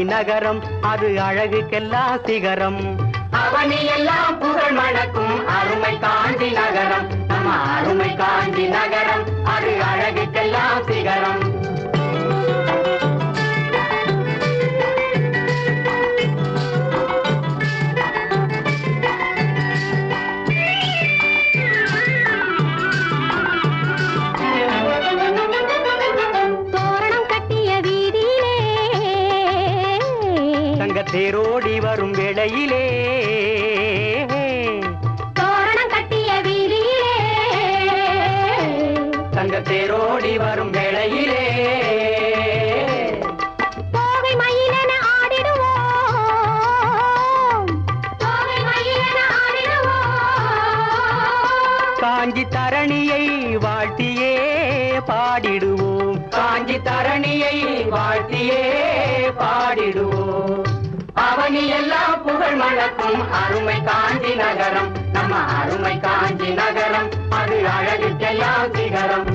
நகரம் அது அழகுக்கெல்லாம் சிகரம் அவனி எல்லாம் புகழ் மணக்கும் அருமை காஞ்சி நகரம் நம்ம அருமை காஞ்சி நகரம் அது அழகுக்கெல்லாம் சிகரம் தோரணம் கட்டிய வீதியிலே தங்க தேரோடி வரும் வேளையிலே தோரணம் கட்டிய வீதியிலே தங்க தேரோடி வரும் வேளையிலே தோகை மயிலென ஆடிடுவோம் தோகை மயிலென ஆடிடுவோம் காஞ்சி தரணியை வாழ்த்தியே பாடிடுவோம் காஞ்சி தரணியை வாழ்த்தியே பாடிடுவோம் அவனி எல்லாம் புகழ் மணக்கும் அருமை காஞ்சி நகரம் நம்ம அருமை காஞ்சி நகரம் அது அழகுக்கெல்லாம் சிகரம்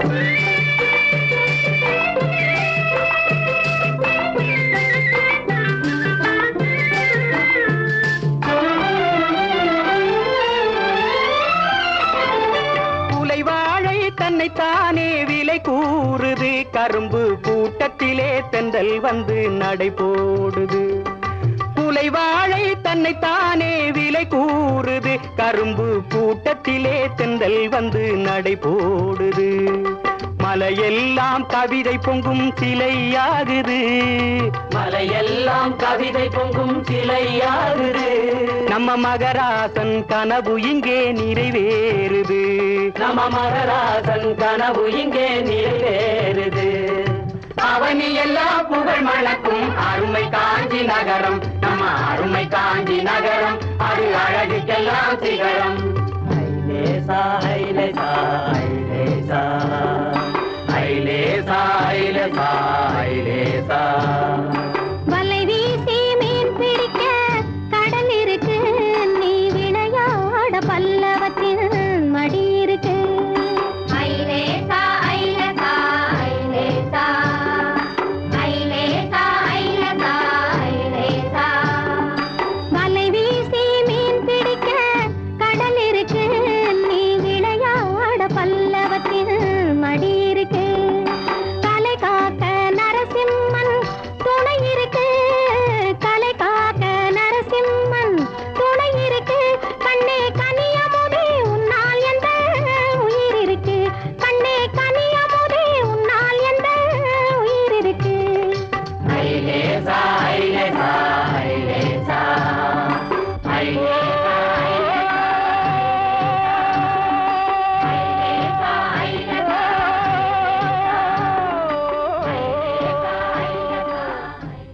புலை வாழை தன்னைத்தானே விலை கூறுது கரும்பு கூட்டத்திலே தென்றல் வந்து நடை போடுது புலை வாழை தன்னைத்தானே விலை கூறுது கரும்பு கூட்டத்திலே தென்றல் வந்து நடை போடுது மலையெல்லாம் கவிதை பொங்கும் சிலையாகுது மலையெல்லாம் கவிதை பொங்கும் சிலையாகுது நம்ம மகராசன் கனவு இங்கே நிறைவேறுது நம மகராசன் கனவு இங்கே நிறைவேறுது அவனி எல்லாம் புகழ் மணக்கும் அருமை காஞ்சி நகரம் நம்ம அருமை காஞ்சி நகரம் அது அழகுக்கெல்லாம் சிகரம்